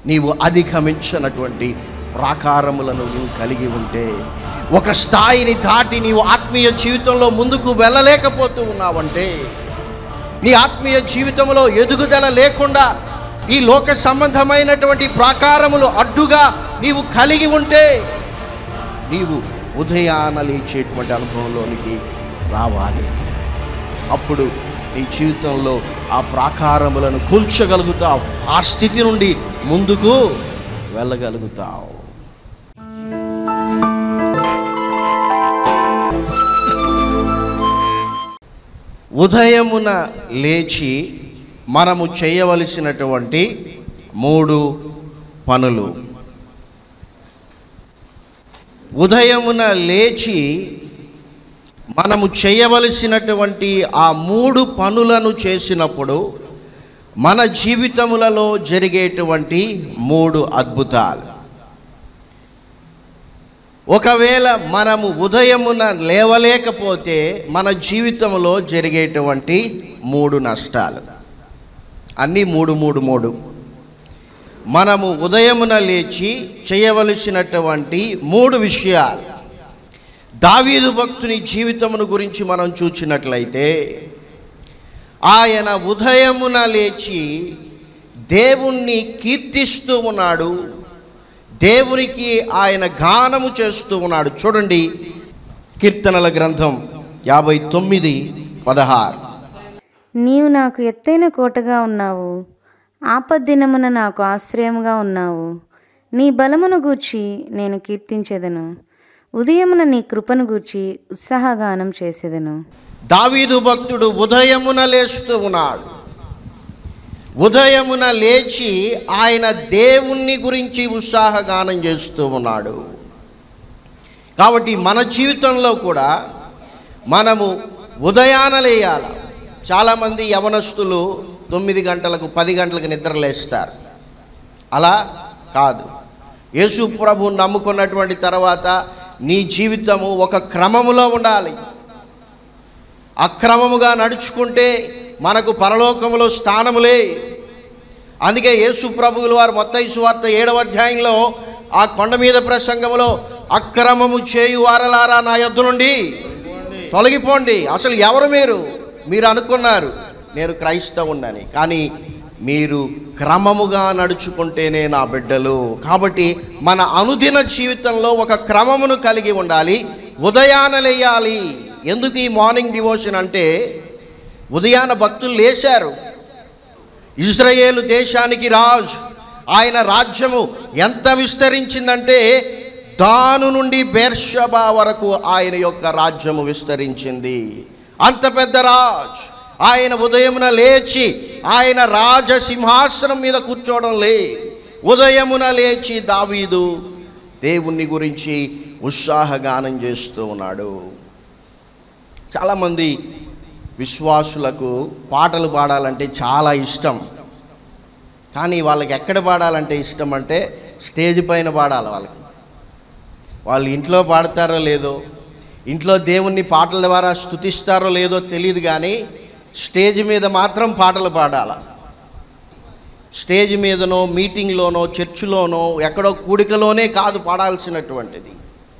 నీవు అధిగమించినటువంటి ప్రాకారములను నీవు కలిగి ఉంటే ఒక స్థాయిని దాటి నీవు ఆత్మీయ జీవితంలో ముందుకు వెళ్ళలేకపోతూ ఉన్నావంటే నీ ఆత్మీయ జీవితంలో ఎదుగుదల లేకుండా ఈ లోక సంబంధమైనటువంటి ప్రాకారములు అడ్డుగా నీవు కలిగి ఉంటే నీవు ఉదయాన లేచేటువంటి అనుభవంలోనికి రావాలి అప్పుడు నీ జీవితంలో ఆ ప్రాకారములను కూల్చగలుగుతావు ఆ స్థితి నుండి ముందుకు వెళ్ళగలుగుతావు ఉదయమున లేచి మనము చేయవలసినటువంటి మూడు పనులు ఉదయమున లేచి మనము చేయవలసినటువంటి ఆ మూడు పనులను చేసినప్పుడు మన జీవితములలో జరిగేటువంటి మూడు అద్భుతాలు ఒకవేళ మనము ఉదయమున లేవలేకపోతే మన జీవితంలో జరిగేటువంటి మూడు నష్టాలు అన్నీ మూడు మూడు మూడు మనము ఉదయమున లేచి చేయవలసినటువంటి మూడు విషయాలు దావీదు భక్తుని జీవితమును గురించి మనం చూచినట్లయితే ఆయన ఉదయమున లేచి దేవుణ్ణి కీర్తిస్తూ ఉన్నాడు దేవునికి ఆయన గానము చేస్తూ ఉన్నాడు చూడండి కీర్తనల గ్రంథం యాభై తొమ్మిది పదహారు నీవు నాకు ఎత్తైన కోటగా ఉన్నావు ఆపద్దినమున నాకు ఆశ్రయముగా ఉన్నావు నీ బలమును గూర్చి నేను కీర్తించెదను ఉదయమున నీ కృపను గూర్చి ఉత్సాహగానం చేసేదను దావీదు భక్తుడు ఉదయమున లేస్తూ ఉన్నాడు ఉదయమున లేచి ఆయన దేవుణ్ణి గురించి ఉత్సాహగానం చేస్తూ ఉన్నాడు కాబట్టి మన జీవితంలో కూడా మనము ఉదయాన లేయాల చాలామంది యవనస్తులు తొమ్మిది గంటలకు పది గంటలకు నిద్ర లేస్తారు అలా కాదు యేసు ప్రభు నమ్ముకున్నటువంటి తర్వాత నీ జీవితము ఒక క్రమములో ఉండాలి అక్రమముగా నడుచుకుంటే మనకు పరలోకములో స్థానములే అందుకే యేసు ప్రభువుల వారు మొత్తం సువార్త ఏడవ అధ్యాయంలో ఆ కొండ మీద ప్రసంగములో అక్రమము చేయు వారలారా నా యొద్ద నుండి తొలగిపోండి అసలు ఎవరు మీరు మీరు అనుకున్నారు నేను క్రైస్తవుణ్ణని కానీ మీరు క్రమముగా నడుచుకుంటేనే నా బిడ్డలు కాబట్టి మన అనుదిన జీవితంలో ఒక క్రమమును కలిగి ఉండాలి ఉదయాన లేయాలి ఎందుకు ఈ మార్నింగ్ డివోషన్ అంటే ఉదయాన భక్తులు లేచారు ఇజ్రాయేలు దేశానికి రాజు ఆయన రాజ్యము ఎంత విస్తరించిందంటే దాను నుండి బెర్షబా వరకు ఆయన యొక్క రాజ్యము విస్తరించింది అంత పెద్ద రాజు ఆయన ఉదయమున లేచి ఆయన రాజ సింహాసనం మీద కూర్చోవడం లే ఉదయమున లేచి దావీదు దేవుణ్ణి గురించి ఉత్సాహగానం చేస్తూ ఉన్నాడు చాలామంది విశ్వాసులకు పాటలు పాడాలంటే చాలా ఇష్టం కానీ వాళ్ళకి ఎక్కడ పాడాలంటే ఇష్టం అంటే స్టేజ్ పైన పాడాలి వాళ్ళకి వాళ్ళు ఇంట్లో పాడతారో లేదో ఇంట్లో దేవుణ్ణి పాటల ద్వారా స్థుతిస్తారో లేదో తెలియదు కానీ స్టేజ్ మీద మాత్రం పాటలు పాడాల స్టేజ్ మీదనో మీటింగ్లోనో చర్చిలోనో ఎక్కడో కూడికలోనే కాదు పాడాల్సినటువంటిది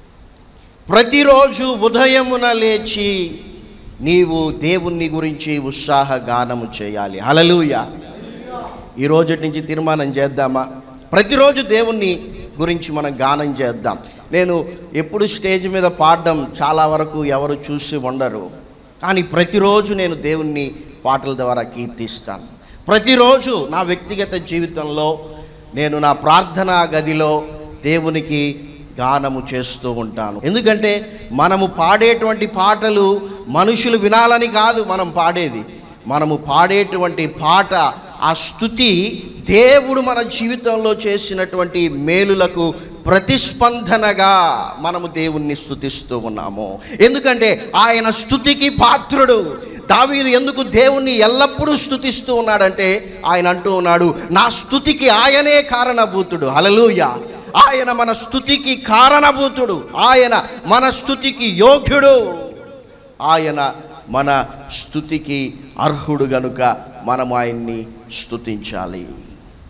ప్రతిరోజు ఉదయమున లేచి నీవు దేవుణ్ణి గురించి ఉత్సాహ గానము చేయాలి హలలుయ ఈ రోజు నుంచి తీర్మానం చేద్దామా ప్రతిరోజు దేవుణ్ణి గురించి మనం గానం చేద్దాం నేను ఎప్పుడు స్టేజ్ మీద పాడడం చాలా వరకు ఎవరు చూసి ఉండరు కానీ ప్రతిరోజు నేను దేవుణ్ణి పాటల ద్వారా కీర్తిస్తాను ప్రతిరోజు నా వ్యక్తిగత జీవితంలో నేను నా ప్రార్థనా గదిలో దేవునికి గానము చేస్తూ ఉంటాను ఎందుకంటే మనము పాడేటువంటి పాటలు మనుషులు వినాలని కాదు మనం పాడేది మనము పాడేటువంటి పాట ఆ స్థుతి దేవుడు మన జీవితంలో చేసినటువంటి మేలులకు ప్రతిస్పందనగా మనము దేవుణ్ణి స్థుతిస్తూ ఉన్నాము ఎందుకంటే ఆయన స్థుతికి పాత్రుడు దావీదు ఎందుకు దేవుణ్ణి ఎల్లప్పుడూ స్థుతిస్తూ ఉన్నాడంటే ఆయన అంటూ ఉన్నాడు నా స్థుతికి ఆయనే కారణభూతుడు హలలుయ ఆయన మన స్థుతికి కారణభూతుడు ఆయన మన స్థుతికి యోగ్యుడు ఆయన మన స్థుతికి అర్హుడు గనుక మనం ఆయన్ని స్థుతించాలి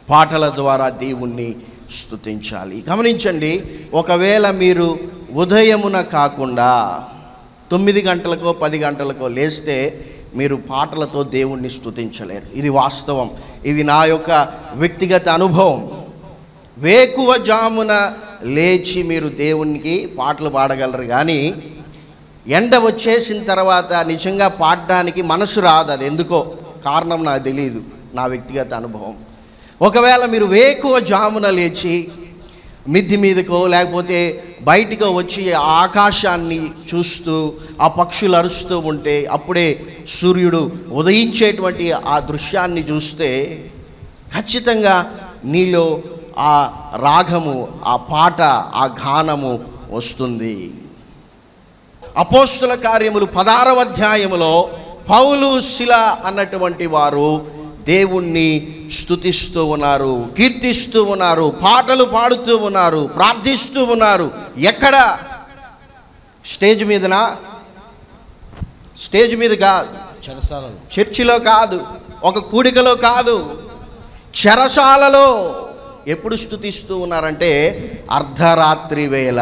పాటల ద్వారా దేవుణ్ణి స్తుతించాలి గమనించండి ఒకవేళ మీరు ఉదయమున కాకుండా తొమ్మిది గంటలకో పది గంటలకో లేస్తే మీరు పాటలతో దేవుణ్ణి స్తుతించలేరు ఇది వాస్తవం ఇది నా యొక్క వ్యక్తిగత అనుభవం వేకువ జామున లేచి మీరు దేవునికి పాటలు పాడగలరు కానీ ఎండ వచ్చేసిన తర్వాత నిజంగా పాడడానికి మనసు రాదు అది ఎందుకో కారణం నాకు తెలియదు నా వ్యక్తిగత అనుభవం ఒకవేళ మీరు వేకువ జామున లేచి మిద్ది మీదకో లేకపోతే బయటికో వచ్చి ఆ ఆకాశాన్ని చూస్తూ ఆ పక్షులు అరుస్తూ ఉంటే అప్పుడే సూర్యుడు ఉదయించేటువంటి ఆ దృశ్యాన్ని చూస్తే ఖచ్చితంగా నీలో ఆ రాగము ఆ పాట ఆ గానము వస్తుంది అపోస్తుల కార్యములు పదారవ అధ్యాయములో పౌలు శిల అన్నటువంటి వారు దేవుణ్ణి స్తుతిస్తూ ఉన్నారు కీర్తిస్తూ ఉన్నారు పాటలు పాడుతూ ఉన్నారు ప్రార్థిస్తూ ఉన్నారు ఎక్కడ స్టేజ్ మీదనా స్టేజ్ మీద కాదు చెరసాలలో చర్చిలో కాదు ఒక కూడికలో కాదు చెరసాలలో ఎప్పుడు స్థుతిస్తూ ఉన్నారంటే అర్ధరాత్రి వేళ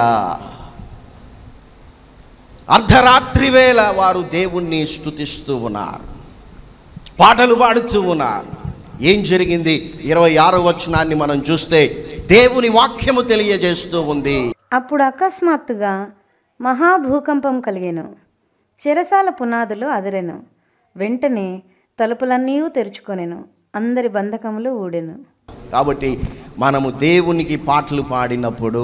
అర్ధరాత్రి వేళ వారు దేవుణ్ణి స్థుతిస్తూ ఉన్నారు పాటలు పాడుతూ ఉన్నారు ఏం జరిగింది ఇరవై ఆరో వచనాన్ని మనం చూస్తే దేవుని వాక్యము తెలియజేస్తూ ఉంది అప్పుడు అకస్మాత్తుగా మహాభూకంపం కలిగెను చెరసాల పునాదులు అదిరెను వెంటనే తలుపులన్నీ తెరుచుకొనెను అందరి బంధకములు ఊడెను కాబట్టి మనము దేవునికి పాటలు పాడినప్పుడు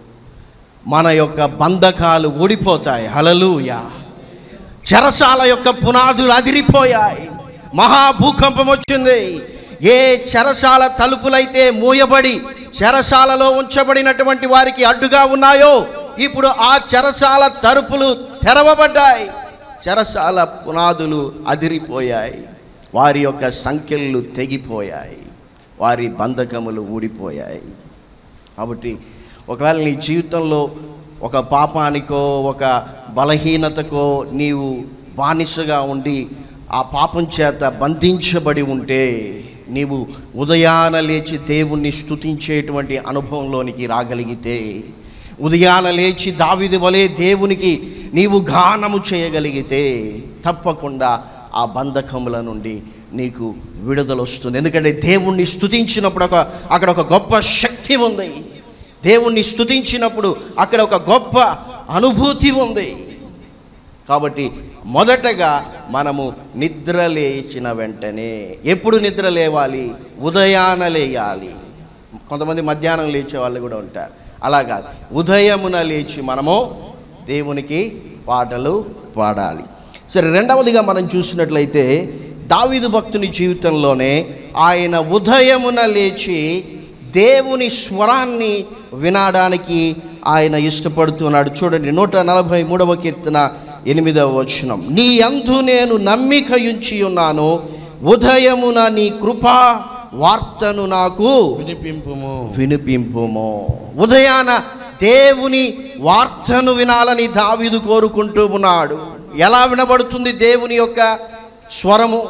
మన యొక్క బంధకాలు ఊడిపోతాయి హలలుయ చెరసాల యొక్క పునాదులు అదిరిపోయాయి మహాభూకంపం వచ్చింది ఏ చెరసాల తలుపులైతే మూయబడి చెరసాలలో ఉంచబడినటువంటి వారికి అడ్డుగా ఉన్నాయో ఇప్పుడు ఆ చెరసాల తలుపులు తెరవబడ్డాయి చెరసాల పునాదులు అదిరిపోయాయి వారి యొక్క సంఖ్యలు తెగిపోయాయి వారి బంధకములు ఊడిపోయాయి కాబట్టి ఒకవేళ నీ జీవితంలో ఒక పాపానికో ఒక బలహీనతకో నీవు బానిసగా ఉండి ఆ పాపం చేత బంధించబడి ఉంటే నీవు ఉదయాన లేచి దేవుణ్ణి స్తుతించేటువంటి అనుభవంలోనికి రాగలిగితే ఉదయాన లేచి దావిది వలె దేవునికి నీవు గానము చేయగలిగితే తప్పకుండా ఆ బంధకముల నుండి నీకు విడుదల వస్తుంది ఎందుకంటే దేవుణ్ణి స్తుతించినప్పుడు ఒక అక్కడ ఒక గొప్ప శక్తి ఉంది దేవుణ్ణి స్తుతించినప్పుడు అక్కడ ఒక గొప్ప అనుభూతి ఉంది కాబట్టి మొదటగా మనము నిద్ర లేచిన వెంటనే ఎప్పుడు నిద్ర లేవాలి ఉదయాన లేయాలి కొంతమంది మధ్యాహ్నం లేచే వాళ్ళు కూడా ఉంటారు అలా కాదు ఉదయమున లేచి మనము దేవునికి పాటలు పాడాలి సరే రెండవదిగా మనం చూసినట్లయితే దావీదు భక్తుని జీవితంలోనే ఆయన ఉదయమున లేచి దేవుని స్వరాన్ని వినడానికి ఆయన ఇష్టపడుతున్నాడు చూడండి నూట నలభై మూడవ కీర్తన ఎనిమిదవ వచనం నీ అందు నేను నమ్మికయుంచి ఉన్నాను ఉదయమున నీ కృపా వార్తను నాకు వినిపింపుము వినిపింపుము ఉదయాన దేవుని వార్తను వినాలని దావీదు కోరుకుంటూ ఉన్నాడు ఎలా వినబడుతుంది దేవుని యొక్క స్వరము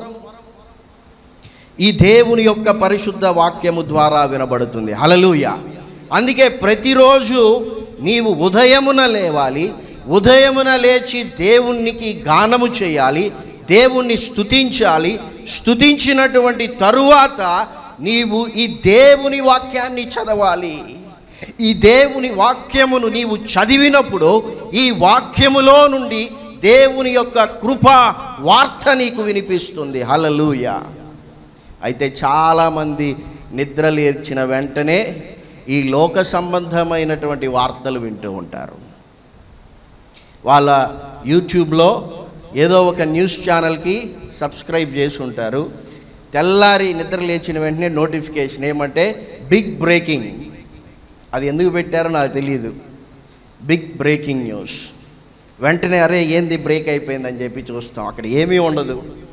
ఈ దేవుని యొక్క పరిశుద్ధ వాక్యము ద్వారా వినబడుతుంది హలలుయ అందుకే ప్రతిరోజు నీవు ఉదయమున లేవాలి ఉదయమున లేచి దేవునికి గానము చేయాలి దేవుణ్ణి స్తుతించాలి స్తుతించినటువంటి తరువాత నీవు ఈ దేవుని వాక్యాన్ని చదవాలి ఈ దేవుని వాక్యమును నీవు చదివినప్పుడు ఈ వాక్యములో నుండి దేవుని యొక్క కృప వార్త నీకు వినిపిస్తుంది హలలుయ అయితే చాలామంది నిద్రలేర్చిన వెంటనే ఈ లోక సంబంధమైనటువంటి వార్తలు వింటూ ఉంటారు వాళ్ళ యూట్యూబ్లో ఏదో ఒక న్యూస్ ఛానల్కి సబ్స్క్రైబ్ చేసి ఉంటారు తెల్లారి నిద్ర లేచిన వెంటనే నోటిఫికేషన్ ఏమంటే బిగ్ బ్రేకింగ్ అది ఎందుకు పెట్టారో నాకు తెలియదు బిగ్ బ్రేకింగ్ న్యూస్ వెంటనే అరే ఏంది బ్రేక్ అయిపోయిందని చెప్పి చూస్తాం అక్కడ ఏమీ ఉండదు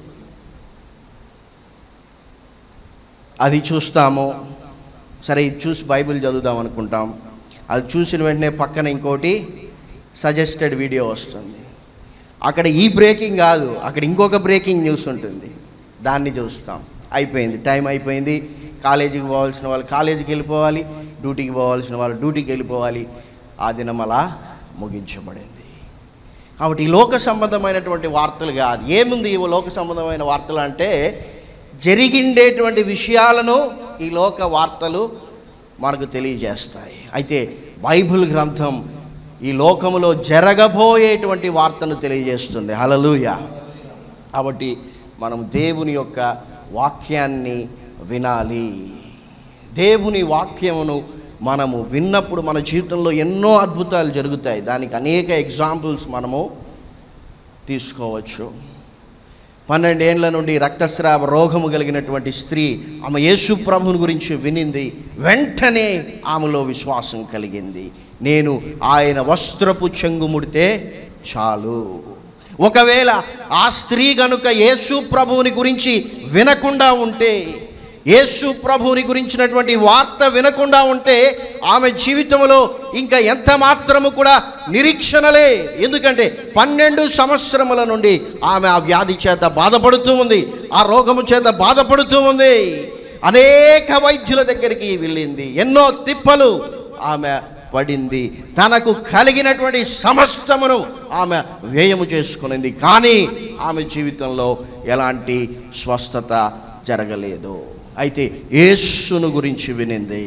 అది చూస్తాము సరే ఇది చూసి బైబిల్ చదువుదాం అనుకుంటాం అది చూసిన వెంటనే పక్కన ఇంకోటి సజెస్టెడ్ వీడియో వస్తుంది అక్కడ ఈ బ్రేకింగ్ కాదు అక్కడ ఇంకొక బ్రేకింగ్ న్యూస్ ఉంటుంది దాన్ని చూస్తాం అయిపోయింది టైం అయిపోయింది కాలేజీకి పోవాల్సిన వాళ్ళు కాలేజీకి వెళ్ళిపోవాలి డ్యూటీకి పోవాల్సిన వాళ్ళు డ్యూటీకి వెళ్ళిపోవాలి ఆ దినం అలా ముగించబడింది కాబట్టి ఈ లోక సంబంధమైనటువంటి వార్తలు కాదు ఏముంది ఈ లోక సంబంధమైన వార్తలు అంటే జరిగిండేటువంటి విషయాలను ఈ లోక వార్తలు మనకు తెలియజేస్తాయి అయితే బైబిల్ గ్రంథం ఈ లోకములో జరగబోయేటువంటి వార్తను తెలియజేస్తుంది హలలుయ కాబట్టి మనం దేవుని యొక్క వాక్యాన్ని వినాలి దేవుని వాక్యమును మనము విన్నప్పుడు మన జీవితంలో ఎన్నో అద్భుతాలు జరుగుతాయి దానికి అనేక ఎగ్జాంపుల్స్ మనము తీసుకోవచ్చు పన్నెండేండ్ల నుండి రక్తస్రావ రోగము కలిగినటువంటి స్త్రీ ఆమె యేసు ప్రభుని గురించి వినింది వెంటనే ఆమెలో విశ్వాసం కలిగింది నేను ఆయన వస్త్రపు చెంగు ముడితే చాలు ఒకవేళ ఆ స్త్రీ గనుక యేసు ప్రభువుని గురించి వినకుండా ఉంటే యేసు ప్రభువుని గురించినటువంటి వార్త వినకుండా ఉంటే ఆమె జీవితంలో ఇంకా ఎంత మాత్రము కూడా నిరీక్షణలే ఎందుకంటే పన్నెండు సంవత్సరముల నుండి ఆమె ఆ వ్యాధి చేత బాధపడుతూ ఉంది ఆ రోగము చేత బాధపడుతూ ఉంది అనేక వైద్యుల దగ్గరికి వెళ్ళింది ఎన్నో తిప్పలు ఆమె పడింది తనకు కలిగినటువంటి సమస్తమును ఆమె వ్యయము చేసుకునింది కానీ ఆమె జీవితంలో ఎలాంటి స్వస్థత జరగలేదు అయితే యేసును గురించి వినింది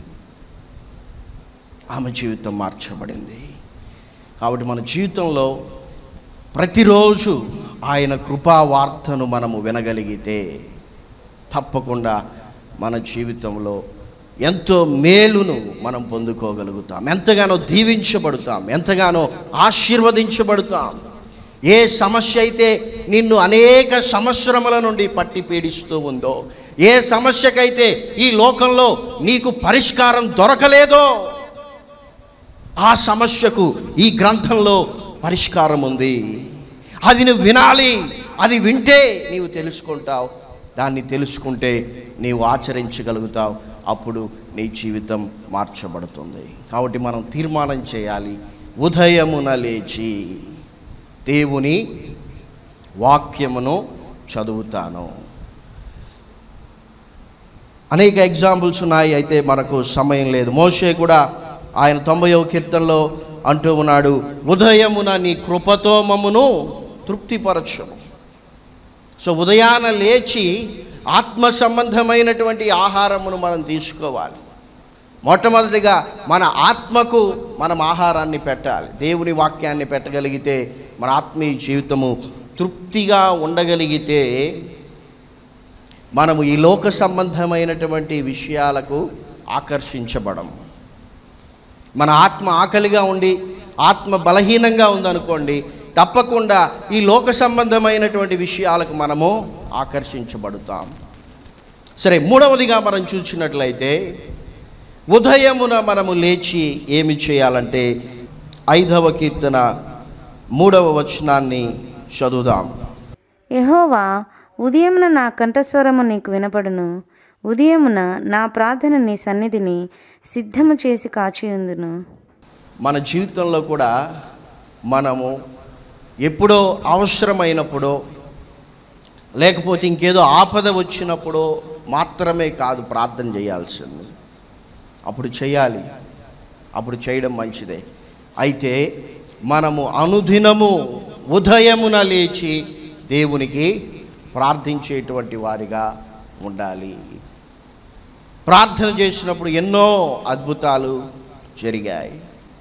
ఆమె జీవితం మార్చబడింది కాబట్టి మన జీవితంలో ప్రతిరోజు ఆయన కృపా వార్తను మనము వినగలిగితే తప్పకుండా మన జీవితంలో ఎంతో మేలును మనం పొందుకోగలుగుతాం ఎంతగానో దీవించబడతాం ఎంతగానో ఆశీర్వదించబడతాం ఏ సమస్య అయితే నిన్ను అనేక సంవత్సరముల నుండి పట్టి పీడిస్తూ ఉందో ఏ సమస్యకైతే ఈ లోకంలో నీకు పరిష్కారం దొరకలేదో ఆ సమస్యకు ఈ గ్రంథంలో పరిష్కారం ఉంది అది నువ్వు వినాలి అది వింటే నీవు తెలుసుకుంటావు దాన్ని తెలుసుకుంటే నీవు ఆచరించగలుగుతావు అప్పుడు నీ జీవితం మార్చబడుతుంది కాబట్టి మనం తీర్మానం చేయాలి ఉదయమున లేచి దేవుని వాక్యమును చదువుతాను అనేక ఎగ్జాంపుల్స్ ఉన్నాయి అయితే మనకు సమయం లేదు మోషే కూడా ఆయన తొంభైవ కీర్తనలో అంటూ ఉన్నాడు ఉదయమున నీ కృపతో మమ్మును తృప్తిపరచు సో ఉదయాన లేచి ఆత్మ సంబంధమైనటువంటి ఆహారమును మనం తీసుకోవాలి మొట్టమొదటిగా మన ఆత్మకు మనం ఆహారాన్ని పెట్టాలి దేవుని వాక్యాన్ని పెట్టగలిగితే మన ఆత్మీయ జీవితము తృప్తిగా ఉండగలిగితే మనము ఈ లోక సంబంధమైనటువంటి విషయాలకు ఆకర్షించబడము మన ఆత్మ ఆకలిగా ఉండి ఆత్మ బలహీనంగా ఉందనుకోండి తప్పకుండా ఈ లోక సంబంధమైనటువంటి విషయాలకు మనము ఆకర్షించబడతాం సరే మూడవదిగా మనం చూసినట్లయితే ఉదయమున మనము లేచి ఏమి చేయాలంటే ఐదవ కీర్తన మూడవ వచనాన్ని చదువుదాం యహోవా ఉదయమున నా కంఠస్వరము నీకు వినపడును ఉదయమున నా ప్రార్థన నీ సన్నిధిని సిద్ధము చేసి కాచియుందును మన జీవితంలో కూడా మనము ఎప్పుడో అవసరమైనప్పుడో లేకపోతే ఇంకేదో ఆపద వచ్చినప్పుడో మాత్రమే కాదు ప్రార్థన చేయాల్సింది అప్పుడు చేయాలి అప్పుడు చేయడం మంచిదే అయితే మనము అనుదినము ఉదయమున లేచి దేవునికి ప్రార్థించేటువంటి వారిగా ఉండాలి ప్రార్థన చేసినప్పుడు ఎన్నో అద్భుతాలు జరిగాయి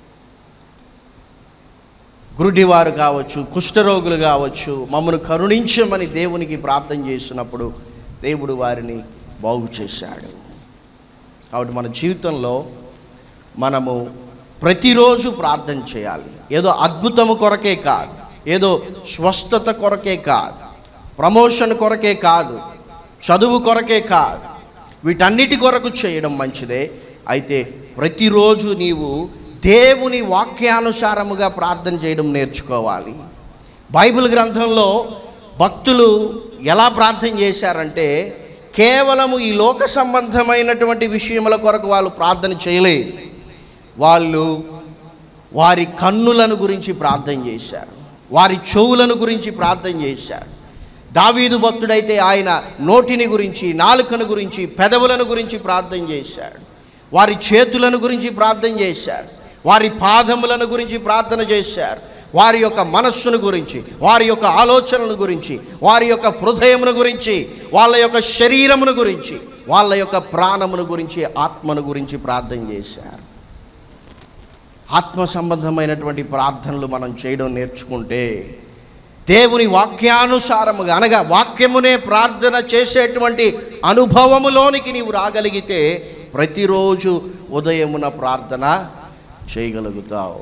గురుడివారు కావచ్చు కుష్ఠరోగులు కావచ్చు మమ్మను కరుణించమని దేవునికి ప్రార్థన చేసినప్పుడు దేవుడు వారిని బాగు చేశాడు కాబట్టి మన జీవితంలో మనము ప్రతిరోజు ప్రార్థన చేయాలి ఏదో అద్భుతము కొరకే కాదు ఏదో స్వస్థత కొరకే కాదు ప్రమోషన్ కొరకే కాదు చదువు కొరకే కాదు వీటన్నిటి కొరకు చేయడం మంచిదే అయితే ప్రతిరోజు నీవు దేవుని వాక్యానుసారముగా ప్రార్థన చేయడం నేర్చుకోవాలి బైబిల్ గ్రంథంలో భక్తులు ఎలా ప్రార్థన చేశారంటే కేవలము ఈ లోక సంబంధమైనటువంటి విషయముల కొరకు వాళ్ళు ప్రార్థన చేయలేదు వాళ్ళు వారి కన్నులను గురించి ప్రార్థన చేశారు వారి చెవులను గురించి ప్రార్థన చేశారు దావీదు భక్తుడైతే ఆయన నోటిని గురించి నాలుకను గురించి పెదవులను గురించి ప్రార్థన చేశాడు వారి చేతులను గురించి ప్రార్థన చేశాడు వారి పాదములను గురించి ప్రార్థన చేశారు వారి యొక్క మనస్సును గురించి వారి యొక్క ఆలోచనల గురించి వారి యొక్క హృదయమును గురించి వాళ్ళ యొక్క శరీరమును గురించి వాళ్ళ యొక్క ప్రాణమును గురించి ఆత్మను గురించి ప్రార్థన చేశారు ఆత్మ సంబంధమైనటువంటి ప్రార్థనలు మనం చేయడం నేర్చుకుంటే దేవుని వాక్యానుసారముగా అనగా వాక్యమునే ప్రార్థన చేసేటువంటి అనుభవములోనికి నీవు రాగలిగితే ప్రతిరోజు ఉదయమున ప్రార్థన చేయగలుగుతావు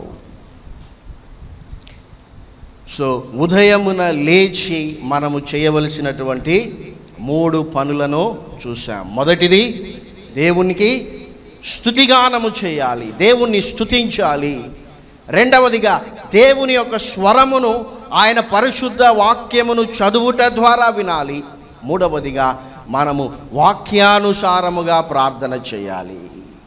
సో ఉదయమున లేచి మనము చేయవలసినటువంటి మూడు పనులను చూసాం మొదటిది దేవునికి స్తుతిగానము చేయాలి దేవుణ్ణి స్తుతించాలి రెండవదిగా దేవుని యొక్క స్వరమును ఆయన పరిశుద్ధ వాక్యమును చదువుట ద్వారా వినాలి మూడవదిగా మనము వాక్యానుసారముగా ప్రార్థన చేయాలి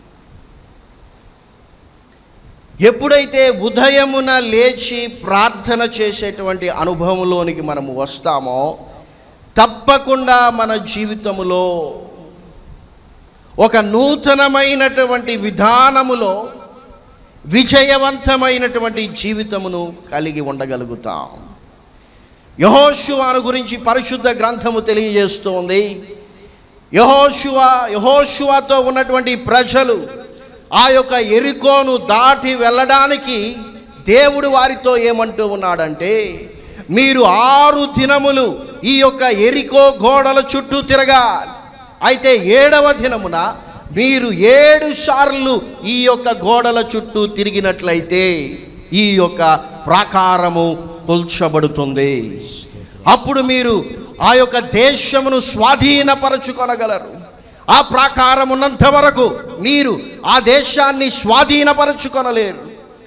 ఎప్పుడైతే ఉదయమున లేచి ప్రార్థన చేసేటువంటి అనుభవంలోనికి మనము వస్తామో తప్పకుండా మన జీవితములో ఒక నూతనమైనటువంటి విధానములో విజయవంతమైనటువంటి జీవితమును కలిగి ఉండగలుగుతాం యహోశువాను గురించి పరిశుద్ధ గ్రంథము తెలియజేస్తోంది యహోశువ యహోశువాతో ఉన్నటువంటి ప్రజలు ఆ యొక్క ఎరికోను దాటి వెళ్ళడానికి దేవుడు వారితో ఏమంటూ ఉన్నాడంటే మీరు ఆరు దినములు ఈ యొక్క ఎరికో గోడల చుట్టూ తిరగాలి అయితే ఏడవ దినమున మీరు ఏడు సార్లు ఈ యొక్క గోడల చుట్టూ తిరిగినట్లయితే ఈ యొక్క ప్రాకారము కొల్చబడుతుంది అప్పుడు మీరు ఆ యొక్క దేశమును స్వాధీనపరచుకొనగలరు ఆ ప్రాకారం ఉన్నంత వరకు మీరు ఆ దేశాన్ని స్వాధీనపరచుకొనలేరు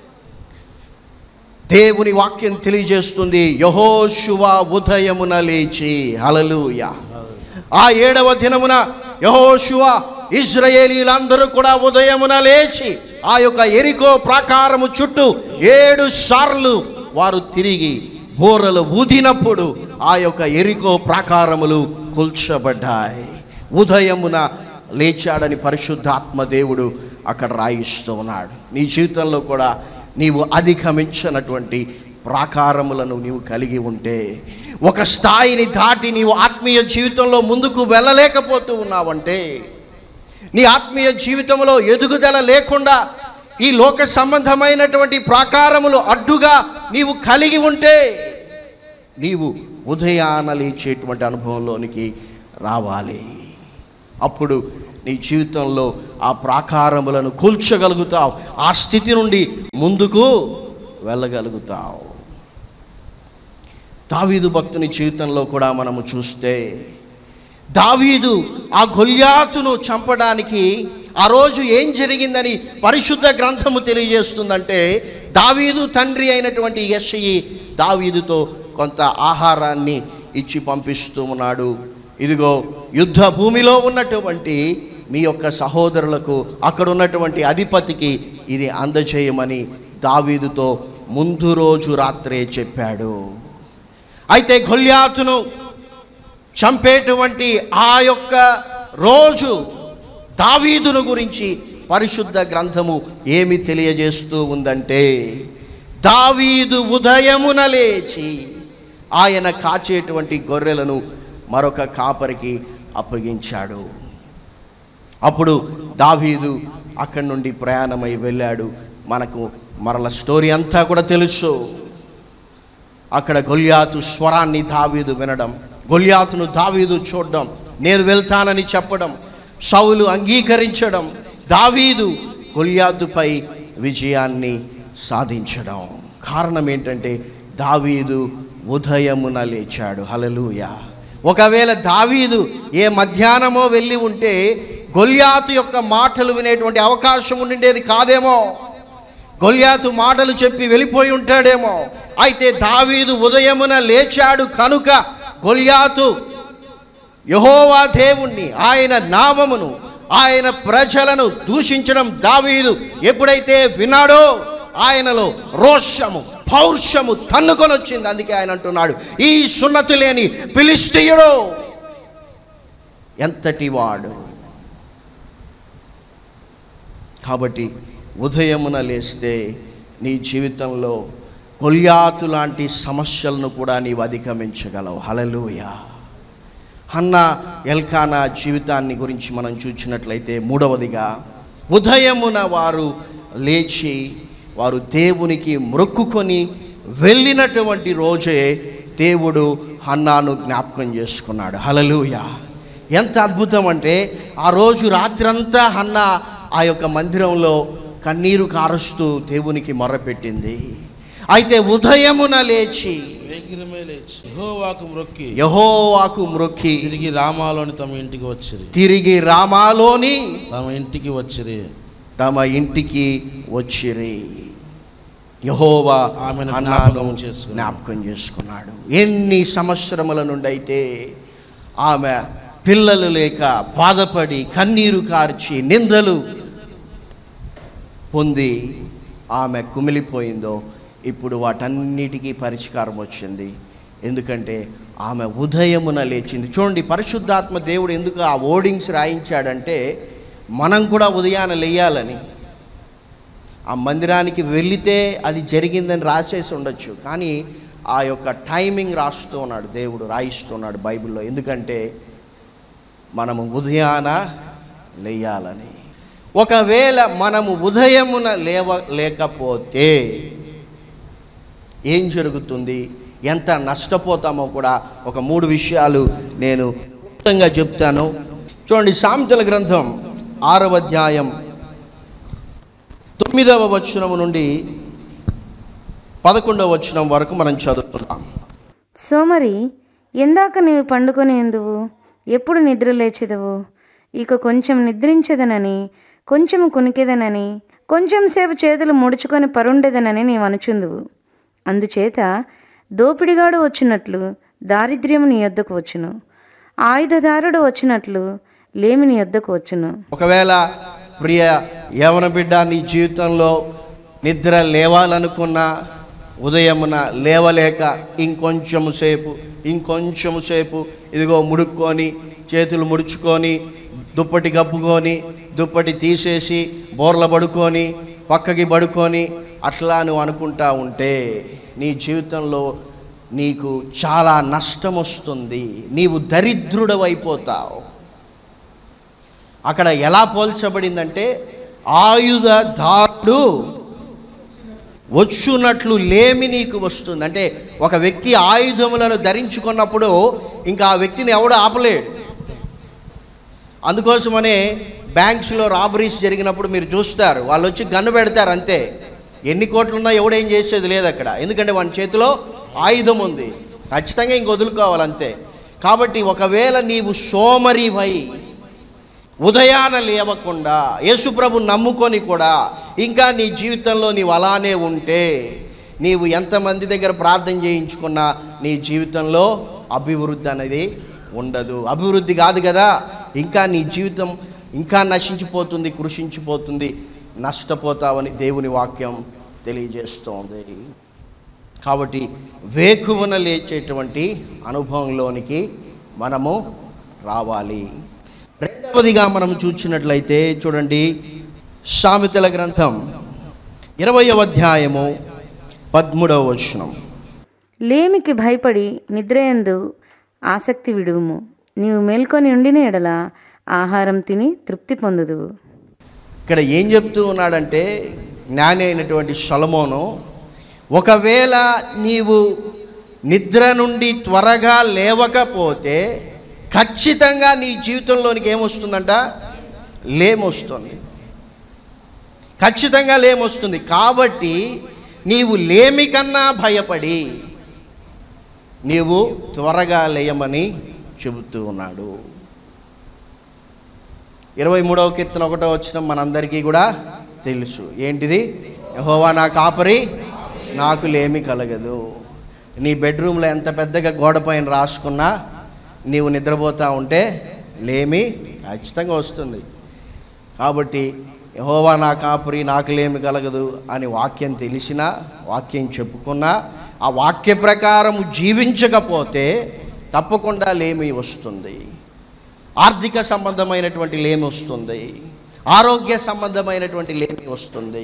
దేవుని వాక్యం తెలియజేస్తుంది యహోశువ ఉదయమున లేచి హలలుయ ఆ ఏడవ దినమున యహోశువ ఇజ్రాయేలీలందరూ కూడా ఉదయమున లేచి ఆ యొక్క ఎరికో ప్రాకారము చుట్టూ ఏడు సార్లు వారు తిరిగి బోరలు ఊదినప్పుడు ఆ యొక్క ఎరికో ప్రాకారములు కూల్చబడ్డాయి ఉదయమున లేచాడని పరిశుద్ధాత్మ దేవుడు అక్కడ రాయిస్తూ ఉన్నాడు నీ జీవితంలో కూడా నీవు అధిగమించినటువంటి ప్రాకారములను నీవు కలిగి ఉంటే ఒక స్థాయిని దాటి నీవు ఆత్మీయ జీవితంలో ముందుకు వెళ్ళలేకపోతూ ఉన్నావంటే నీ ఆత్మీయ జీవితంలో ఎదుగుదల లేకుండా ఈ లోక సంబంధమైనటువంటి ప్రాకారములు అడ్డుగా నీవు కలిగి ఉంటే నీవు ఉదయాన లేచేటువంటి అనుభవంలోనికి రావాలి అప్పుడు నీ జీవితంలో ఆ ప్రాకారములను కూల్చగలుగుతావు ఆ స్థితి నుండి ముందుకు వెళ్ళగలుగుతావు దావీదు భక్తుని జీవితంలో కూడా మనము చూస్తే దావీదు ఆ గొల్యాతును చంపడానికి ఆ రోజు ఏం జరిగిందని పరిశుద్ధ గ్రంథము తెలియజేస్తుందంటే దావీదు తండ్రి అయినటువంటి యశ్యి దావీదుతో కొంత ఆహారాన్ని ఇచ్చి పంపిస్తూ ఉన్నాడు ఇదిగో యుద్ధ భూమిలో ఉన్నటువంటి మీ యొక్క సహోదరులకు అక్కడ ఉన్నటువంటి అధిపతికి ఇది అందజేయమని దావీదుతో ముందు రోజు రాత్రే చెప్పాడు అయితే గొల్యాతును చంపేటువంటి ఆ యొక్క రోజు దావీదును గురించి పరిశుద్ధ గ్రంథము ఏమి తెలియజేస్తూ ఉందంటే దావీదు ఉదయమున లేచి ఆయన కాచేటువంటి గొర్రెలను మరొక కాపరికి అప్పగించాడు అప్పుడు దావీదు అక్కడి నుండి ప్రయాణమై వెళ్ళాడు మనకు మరల స్టోరీ అంతా కూడా తెలుసు అక్కడ గొల్యాతు స్వరాన్ని దావీదు వినడం గొల్యాతును దావీదు చూడడం నేను వెళ్తానని చెప్పడం సౌలు అంగీకరించడం దావీదు గొల్యాతుపై విజయాన్ని సాధించడం కారణం ఏంటంటే దావీదు ఉదయమున లేచాడు హలలుయ ఒకవేళ దావీదు ఏ మధ్యాహ్నమో వెళ్ళి ఉంటే గొల్యాతు యొక్క మాటలు వినేటువంటి అవకాశం ఉండిండేది కాదేమో గొల్యాతు మాటలు చెప్పి వెళ్ళిపోయి ఉంటాడేమో అయితే దావీదు ఉదయమున లేచాడు కనుక గొల్యాతు యహోవా దేవుణ్ణి ఆయన నామమును ఆయన ప్రజలను దూషించడం దావీదు ఎప్పుడైతే విన్నాడో ఆయనలో రోషము పౌరుషము తన్నుకొని వచ్చింది అందుకే ఆయన అంటున్నాడు ఈ సున్నతి లేని పిలిస్తీయుడు ఎంతటి వాడు కాబట్టి ఉదయమున లేస్తే నీ జీవితంలో కొల్యాతు లాంటి సమస్యలను కూడా నీవు అధిగమించగలవు హలలుయ అన్న ఎల్కానా జీవితాన్ని గురించి మనం చూసినట్లయితే మూడవదిగా ఉదయమున వారు లేచి వారు దేవునికి మొక్కుకొని వెళ్ళినటువంటి రోజే దేవుడు హన్నాను జ్ఞాపకం చేసుకున్నాడు హలలుయ ఎంత అద్భుతం అంటే ఆ రోజు రాత్రంతా హన్న ఆ యొక్క మందిరంలో కన్నీరు కారుస్తూ దేవునికి మొర్రపెట్టింది అయితే ఉదయమున లేచి వేగిరమే లేచి యెహోవాకు మ్రొక్కి యహోవాకు మ్రొక్కి తిరిగి రామాలోని తమ ఇంటికి వచ్చిరి తిరిగి రామాలోని తమ ఇంటికి వచ్చిరి తమ ఇంటికి వచ్చిరి యహోవా ఆమెను హన్నాను జ్ఞాపకం చేసుకున్నాడు. జ్ఞాపకం చేసుకున్నాడు ఎన్ని సంవత్సరముల నుండి అయితే ఆమె పిల్లలు లేక బాధపడి కన్నీరు కార్చి నిందలు పొంది ఆమె కుమిలిపోయిందో ఇప్పుడు వాటన్నిటికీ పరిష్కారం వచ్చింది ఎందుకంటే ఆమె ఉదయమున లేచింది చూడండి పరిశుద్ధాత్మ దేవుడు ఎందుకు ఆ ఓడింగ్స్ రాయించాడంటే మనం కూడా ఉదయాన లేయాలని ఆ మందిరానికి వెళితే అది జరిగిందని రాసేసి ఉండొచ్చు కానీ ఆ యొక్క టైమింగ్ రాస్తూ ఉన్నాడు దేవుడు రాయిస్తున్నాడు బైబిల్లో ఎందుకంటే మనము ఉదయాన లేయాలని ఒకవేళ మనము ఉదయమున లేవ లేకపోతే ఏం జరుగుతుంది ఎంత నష్టపోతామో కూడా ఒక మూడు విషయాలు నేను క్లుప్తంగా చెప్తాను చూడండి సామెతల గ్రంథం ఆరవ అధ్యాయం తొమ్మిదవ వచనము నుండి పదకొండవ వచనం వరకు మనం చదువుతున్నాం సోమరి ఎందాక నీవు పండుకొని ఎందువు ఎప్పుడు నిద్ర లేచెదవు ఇక కొంచెం నిద్రించదనని కొంచెం కునికెదనని కొంచెం సేపు చేతులు ముడుచుకొని పరుండెదనని నీవు అనుచుందువు అందుచేత దోపిడిగాడు వచ్చినట్లు దారిద్ర్యము నీ యొద్దకు వచ్చును ఆయుధదారుడు వచ్చినట్లు లేమి నీ యొద్దకు వచ్చును ఒకవేళ ప్రియ యవన బిడ్డ నీ జీవితంలో నిద్ర లేవాలనుకున్నా ఉదయమున లేవలేక ఇంకొంచెము సేపు ఇంకొంచెము సేపు ఇదిగో ముడుక్కొని చేతులు ముడుచుకొని దుప్పటి కప్పుకొని దుప్పటి తీసేసి బోర్ల పడుకొని పక్కకి పడుకొని అట్లా నువ్వు అనుకుంటా ఉంటే నీ జీవితంలో నీకు చాలా నష్టం వస్తుంది నీవు దరిద్రుడవైపోతావు అక్కడ ఎలా పోల్చబడిందంటే ఆయుధదారుడు వచ్చున్నట్లు లేమి నీకు వస్తుంది అంటే ఒక వ్యక్తి ఆయుధములను ధరించుకున్నప్పుడు ఇంకా ఆ వ్యక్తిని ఎవడు ఆపలేడు అందుకోసమనే బ్యాంక్స్లో రాబరీస్ జరిగినప్పుడు మీరు చూస్తారు వాళ్ళు వచ్చి గన్ను పెడతారు అంతే ఎన్ని కోట్లున్నా ఎవడేం చేసేది లేదు అక్కడ ఎందుకంటే వాని చేతిలో ఆయుధం ఉంది ఖచ్చితంగా ఇంక వదులుకోవాలి అంతే కాబట్టి ఒకవేళ నీవు సోమరివై ఉదయాన లేవకుండా యేసుప్రభు నమ్ముకొని కూడా ఇంకా నీ జీవితంలో నీవు అలానే ఉంటే నీవు ఎంతమంది దగ్గర ప్రార్థన చేయించుకున్నా నీ జీవితంలో అభివృద్ధి అనేది ఉండదు అభివృద్ధి కాదు కదా ఇంకా నీ జీవితం ఇంకా నశించిపోతుంది కృషించిపోతుంది నష్టపోతావని దేవుని వాక్యం తెలియజేస్తోంది కాబట్టి వేకువన లేచేటువంటి అనుభవంలోనికి మనము రావాలి రెండవదిగా మనం చూసినట్లయితే చూడండి సామెతల గ్రంథం ఇరవయవ అధ్యాయము పదమూడవ వచనం లేమికి భయపడి నిద్రయందు ఆసక్తి విడువుము నీవు మేల్కొని ఉండిన ఎడల ఆహారం తిని తృప్తి పొందుదువు ఇక్కడ ఏం చెప్తూ ఉన్నాడంటే జ్ఞాని అయినటువంటి సొలమోను ఒకవేళ నీవు నిద్ర నుండి త్వరగా లేవకపోతే ఖచ్చితంగా నీ జీవితంలోనికి ఏమొస్తుందంట లేమొస్తుంది ఖచ్చితంగా లేమొస్తుంది కాబట్టి నీవు లేమి కన్నా భయపడి నీవు త్వరగా లేయమని చెబుతూ ఉన్నాడు ఇరవై మూడవ కీర్తన ఒకటో వచ్చిన మనందరికీ కూడా తెలుసు ఏంటిది యెహోవా నా కాపరి నాకు లేమి కలగదు నీ బెడ్రూమ్లో ఎంత పెద్దగా గోడ పైన రాసుకున్నా నీవు నిద్రపోతా ఉంటే లేమి ఖచ్చితంగా వస్తుంది కాబట్టి యహోవా నా కాపురి నాకు లేమి కలగదు అని వాక్యం తెలిసినా వాక్యం చెప్పుకున్నా ఆ వాక్య ప్రకారం జీవించకపోతే తప్పకుండా లేమి వస్తుంది ఆర్థిక సంబంధమైనటువంటి లేమి వస్తుంది ఆరోగ్య సంబంధమైనటువంటి లేమి వస్తుంది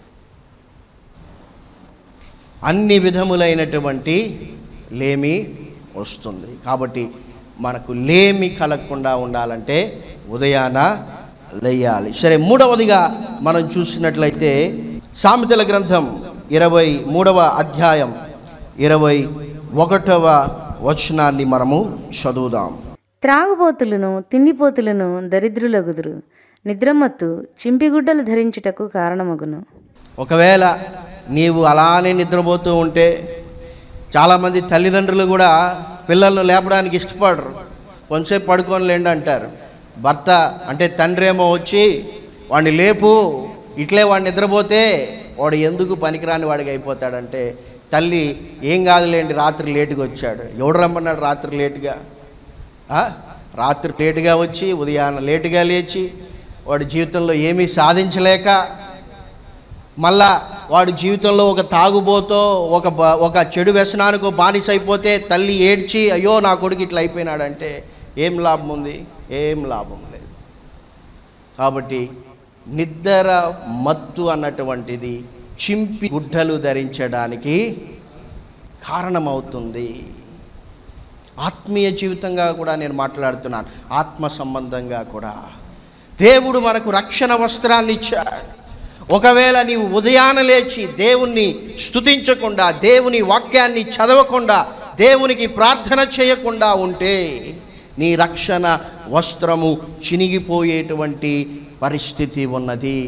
అన్ని విధములైనటువంటి లేమి వస్తుంది కాబట్టి మనకు లేమి కలగకుండా ఉండాలంటే ఉదయాన లేయాలి సరే మూడవదిగా మనం చూసినట్లయితే సామెతల గ్రంథం ఇరవై మూడవ అధ్యాయం ఇరవై ఒకటవ వచనాన్ని మనము చదువుదాం త్రాగుబోతులను తిండిపోతులను దరిద్రులగుదురు నిద్రమత్తు చింపిగుడ్డలు ధరించుటకు కారణమగును ఒకవేళ నీవు అలానే నిద్రపోతూ ఉంటే చాలామంది తల్లిదండ్రులు కూడా పిల్లలను లేపడానికి ఇష్టపడరు కొంచెంసేపు పడుకొని లేండి అంటారు భర్త అంటే తండ్రి ఏమో వచ్చి వాడిని లేపు ఇట్లే వాడు నిద్రపోతే వాడు ఎందుకు పనికిరాని వాడికి అయిపోతాడంటే తల్లి ఏం కాదులేండి రాత్రి లేటుగా వచ్చాడు ఎవడు రమ్మన్నాడు రాత్రి లేటుగా ఆ? రాత్రి లేటుగా వచ్చి ఉదయాన్న లేటుగా లేచి వాడి జీవితంలో ఏమీ సాధించలేక మళ్ళా వాడు జీవితంలో ఒక తాగుబోతో ఒక బ- ఒక చెడు వ్యసనానికి బానిస అయిపోతే తల్లి ఏడ్చి అయ్యో నా కొడుకు ఇట్లా అయిపోయినాడంటే ఏం లాభం ఉంది ఏం లాభం లేదు కాబట్టి నిద్ర మత్తు అన్నటువంటిది చింపి గుడ్డలు ధరించడానికి కారణమవుతుంది ఆత్మీయ జీవితంగా కూడా నేను మాట్లాడుతున్నాను ఆత్మ సంబంధంగా కూడా దేవుడు మనకు రక్షణ వస్త్రాన్ని ఇచ్చాడు ఒకవేళ నీవు ఉదయాన లేచి దేవుణ్ణి స్తుతించకుండా దేవుని వాక్యాన్ని చదవకుండా దేవునికి ప్రార్థన చేయకుండా ఉంటే నీ రక్షణ వస్త్రము చినిగిపోయేటువంటి పరిస్థితి ఉన్నది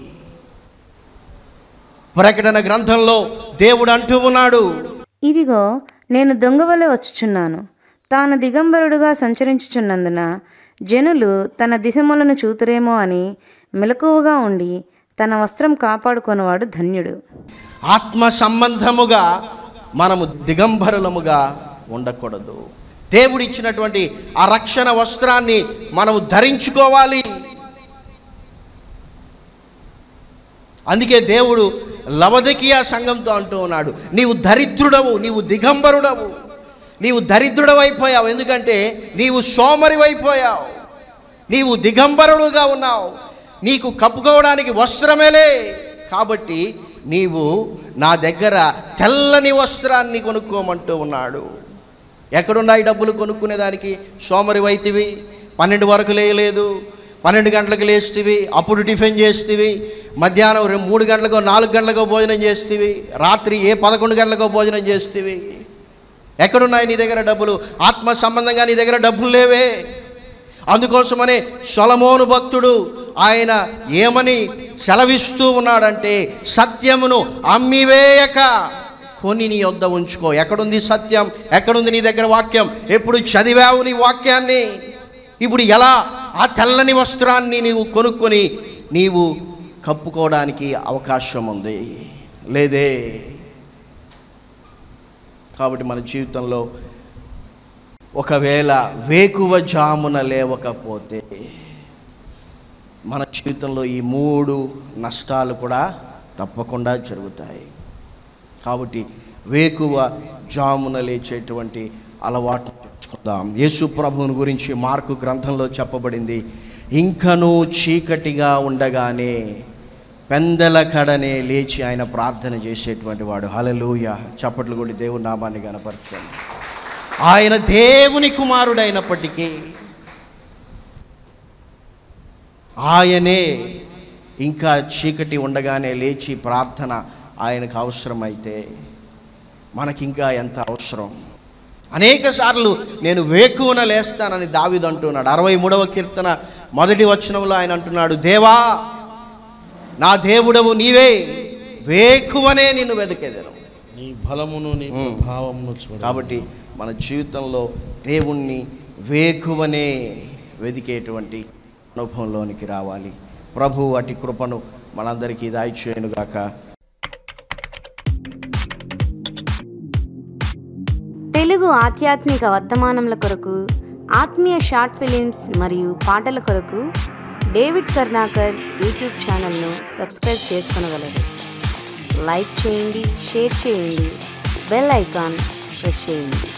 ప్రకటన గ్రంథంలో దేవుడు అంటూ ఉన్నాడు ఇదిగో నేను దొంగవలె వచ్చుచున్నాను తాను దిగంబరుడుగా సంచరించుచున్నందున జనులు తన దిశములను చూతురేమో అని మెలకువగా ఉండి తన వస్త్రం కాపాడుకొనివాడు ధన్యుడు ఆత్మ సంబంధముగా మనము దిగంబరులముగా ఉండకూడదు దేవుడిచ్చినటువంటి ఆ రక్షణ వస్త్రాన్ని మనము ధరించుకోవాలి అందుకే దేవుడు లవదకియా సంఘంతో అంటూ ఉన్నాడు నీవు దరిద్రుడవు నీవు దిగంబరుడవు నీవు దరిద్రుడవైపోయావు ఎందుకంటే నీవు సోమరివైపోయావు నీవు దిగంబరుడుగా ఉన్నావు నీకు కప్పుకోవడానికి వస్త్రమేలే కాబట్టి నీవు నా దగ్గర తెల్లని వస్త్రాన్ని కొనుక్కోమంటూ ఉన్నాడు ఎక్కడున్నాయి డబ్బులు కొనుక్కునేదానికి సోమరి వైతివి పన్నెండు వరకు లేయలేదు పన్నెండు గంటలకు లేస్తేవి అప్పుడు టిఫిన్ చేస్తేవి మధ్యాహ్నం రె- మూడు గంటలకో నాలుగు గంటలకో భోజనం చేస్తేవి రాత్రి ఏ పదకొండు గంటలకో భోజనం చేస్తేవి ఎక్కడున్నాయి నీ దగ్గర డబ్బులు ఆత్మ సంబంధంగా నీ దగ్గర డబ్బులు లేవే అందుకోసమనే సొలమోను భక్తుడు ఆయన ఏమని సెలవిస్తూ ఉన్నాడంటే సత్యమును అమ్మివేయక కొని నీ యొద్ద ఉంచుకో ఎక్కడుంది సత్యం ఎక్కడుంది నీ దగ్గర వాక్యం ఎప్పుడు చదివావు నీ వాక్యాన్ని ఇప్పుడు ఎలా ఆ తెల్లని వస్త్రాన్ని నీవు కొనుక్కొని నీవు కప్పుకోవడానికి అవకాశం ఉంది లేదే కాబట్టి మన జీవితంలో ఒకవేళ వేకువ జామున లేవకపోతే మన జీవితంలో ఈ మూడు నష్టాలు కూడా తప్పకుండా జరుగుతాయి కాబట్టి వేకువ జామున లేచేటువంటి అలవాటు తెచ్చుకుందాం యేసు ప్రభువుని గురించి మార్కు గ్రంథంలో చెప్పబడింది ఇంకనూ చీకటిగా ఉండగానే పెందల కడనే లేచి ఆయన ప్రార్థన చేసేటువంటి వాడు హలలుయ చప్పట్లు కొట్టి దేవుని నామాన్ని కనపరచండి ఆయన దేవుని కుమారుడైనప్పటికీ ఆయనే ఇంకా చీకటి ఉండగానే లేచి ప్రార్థన ఆయనకు అవసరమైతే మనకింకా ఎంత అవసరం అనేక సార్లు నేను వేకువన లేస్తానని దావిదు అంటున్నాడు అరవై మూడవ కీర్తన మొదటి వచనంలో ఆయన అంటున్నాడు దేవా నా దేవుడవు నీవే వేకువనే నిన్ను వెతికేదను నీ బలమును నీ మ్మ్. ప్రభావమును చూడ కాబట్టి మన జీవితంలో దేవుణ్ణి వేకువనే వెదికేటువంటి అనుభవంలోనికి రావాలి ప్రభు అటి కృపను మనందరికీ దాయిచేయనుగాక తెలుగు ఆధ్యాత్మిక వర్తమానముల కొరకు ఆత్మీయ షార్ట్ ఫిలిమ్స్ మరియు పాటల కొరకు డేవిడ్ కర్ణాకర్ యూట్యూబ్ ఛానల్ను సబ్స్క్రైబ్ చేసుకొనగలరు లైక్ చేయండి షేర్ చేయండి బెల్ ఐకాన్ ప్రెస్ చేయండి